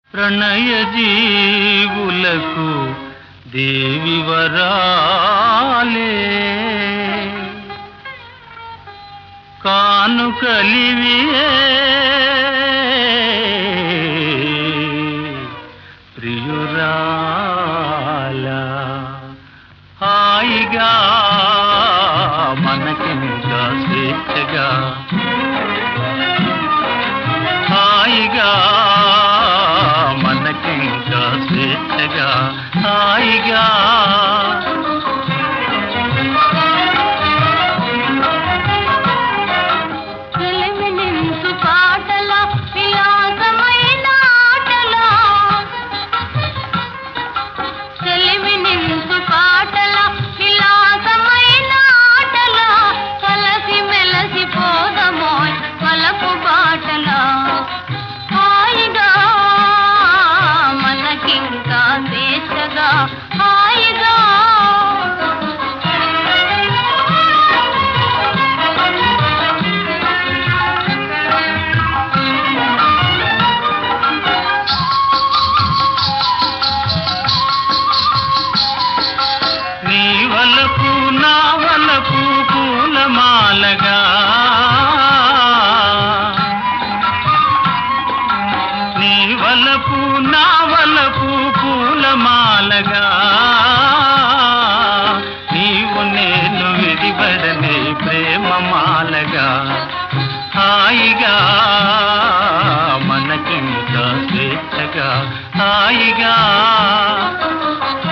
ప్రణయ జీవులకు దేవి వరాలే కానుకలివియే ప్రియురాల హాయిగా మనకింకా స్వేచ్ఛగా హాయిగా మనకింకా స్వేచ్ఛగా హాయిగా వెలిమినించు పాటల విలాసమైన ఆటల వెలిమినించు పాటల విలాసమైన ఆటల కలసి మెలసి పోదమోయ్ వలపు బాటల హాయిగా మనకింకా స్వేచ్ఛగా హాయిగా నీ వలపు నా వలపు పూలమాలగా నీ వలపు నా వలపు పూలమాలగా నీవు నేను విడిపడని ప్రేమ మాలగా హాయిగా మనకింకా స్వేచ్ఛగా హాయిగా